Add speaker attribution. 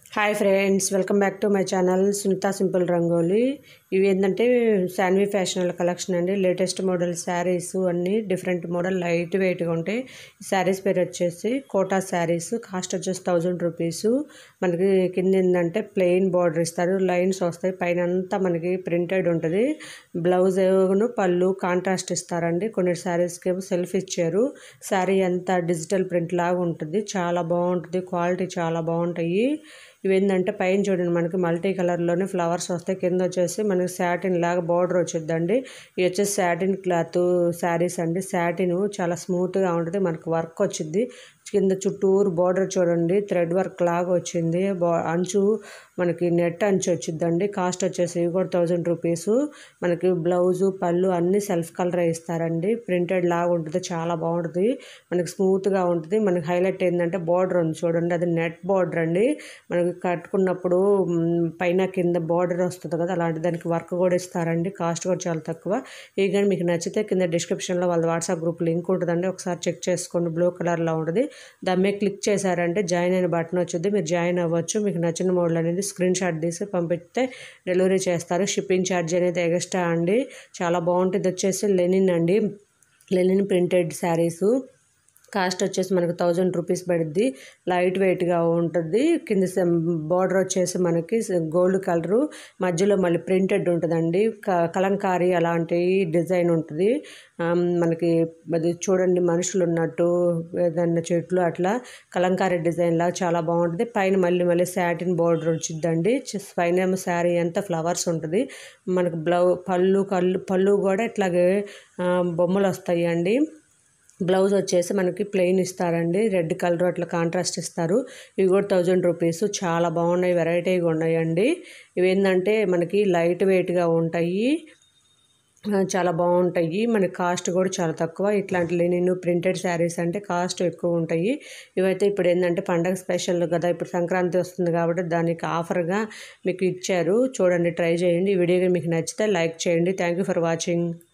Speaker 1: hi friends welcome back to my channel Sunitha simple rangoli ఇవి ఏంటంటే Shanvi fashional collection అండి latest model saris అన్నీ డిఫరెంట్ మోడల్ లైట్ వెయిట్గా ఉంటాయి శారీస్ పేరు వచ్చేసి కోటా శారీస్ కాస్ట్ వచ్చేసి థౌజండ్ రూపీస్ మనకి కింద ఏంటంటే ప్లెయిన్ బార్డర్ ఇస్తారు లైన్స్ వస్తాయి పైన అంతా మనకి ప్రింటెడ్ ఉంటుంది బ్లౌజ్ పళ్ళు కాంట్రాస్ట్ ఇస్తారండి కొన్ని శారీస్కి ఏమో సెల్ఫ్ ఇచ్చారు శారీ అంతా డిజిటల్ ప్రింట్ లాగా ఉంటుంది చాలా బాగుంటుంది క్వాలిటీ చాలా బాగుంటాయి ఇవి ఏంటంటే పైన చూడండి మనకి మల్టీ కలర్లోనే ఫ్లవర్స్ వస్తాయి కింద వచ్చేసి మనకి శాటిన్ లాగా బార్డర్ వచ్చిందండి ఇవి వచ్చేసి శాటిన్ క్లాత్ శారీస్ అండి శాటిన్ చాలా స్మూత్గా ఉంటుంది మనకి వర్క్ వచ్చింది కింద చుట్టూరు బార్డర్ చూడండి థ్రెడ్ వర్క్ లాగా వచ్చింది బా అంచు మనకి నెట్ అంచు వచ్చిందండి కాస్ట్ వచ్చేసి ఇవి కూడా థౌజండ్ రూపీస్ మనకి బ్లౌజు పళ్ళు అన్నీ సెల్ఫ్ కలర్ ఇస్తారండి ప్రింటెడ్ లాగా ఉంటుంది చాలా బాగుంటుంది మనకి స్మూత్గా ఉంటుంది మనకి హైలైట్ ఏంటంటే బార్డర్ ఉంది చూడండి అది నెట్ బార్డర్ అండి మనకి కట్టుకున్నప్పుడు మ్, పైన కింద బార్డర్ వస్తుంది కదా అలాంటి దానికి వర్క్ కూడా ఇస్తారండి కాస్ట్ కూడా చాలా తక్కువ ఈ కానీ మీకు నచ్చితే కింద డిస్క్రిప్షన్లో వాళ్ళ వాట్సాప్ గ్రూప్ లింక్ ఉంటుందండి ఒకసారి చెక్ చేసుకోండి బ్లూ కలర్లో ఉంటుంది దాని మీద క్లిక్ చేశారంటే జాయిన్ అయిన బటన్ వచ్చింది మీరు జాయిన్ అవ్వచ్చు మీకు నచ్చిన మోడల్ అనేది స్క్రీన్ షాట్ తీసి పంపిస్తే డెలివరీ చేస్తారు షిప్పింగ్ ఛార్జ్ అనేది ఎక్స్ట్రా అండి చాలా బాగుంటుంది వచ్చేసి లెనిన్ అండి లెనిన్ ప్రింటెడ్ శారీసు కాస్ట్ వచ్చేసి మనకు థౌజండ్ రూపీస్ పడుద్ది లైట్ వెయిట్గా ఉంటుంది కింద బార్డర్ వచ్చేసి మనకి గోల్డ్ కలరు మధ్యలో మళ్ళీ ప్రింటెడ్ ఉంటుందండి క- కలంకారీ అలాంటి డిజైన్ ఉంటుంది ఆమ్, మనకి అది చూడండి మనుషులు ఉన్నట్టు ఏదన్నా చెట్లు అట్లా కలంకారీ డిజైన్ లాగా చాలా బాగుంటుంది పైన మళ్ళీ మళ్ళీ శాటిన్ బార్డర్ వచ్చిందండి చెస్ పైన ఏమో శారీ అంతా ఫ్లవర్స్ ఉంటుంది మనకు బ్లౌ పళ్ళు కళ్ళు పళ్ళు కూడా ఇట్లాగే ఆ, బొమ్మలు వస్తాయి అండి బ్లౌజ్ వచ్చేసి మనకి ప్లెయిన్ ఇస్తారండి రెడ్ కలర్ అట్లా కాంట్రాస్ట్ ఇస్తారు ఇవి కూడా థౌజండ్ రూపీస్ చాలా బాగున్నాయి వెరైటీగా ఉన్నాయండి ఇవి ఏంటంటే మనకి లైట్ వెయిట్గా ఉంటాయి ఆ, చాలా బాగుంటాయి మనకి కాస్ట్ కూడా చాలా తక్కువ ఇట్లాంటి లెనిన్ ప్రింటెడ్ శారీస్ అంటే కాస్ట్ ఎక్కువ ఉంటాయి ఇవైతే ఇప్పుడు ఏంటంటే పండగ స్పెషల్ కదా ఇప్పుడు సంక్రాంతి వస్తుంది కాబట్టి దానికి ఆఫర్గా మీకు ఇచ్చారు చూడండి ట్రై చేయండి ఈ వీడియో మీకు నచ్చితే లైక్ చేయండి థ్యాంక్ యూ ఫర్ వాచింగ్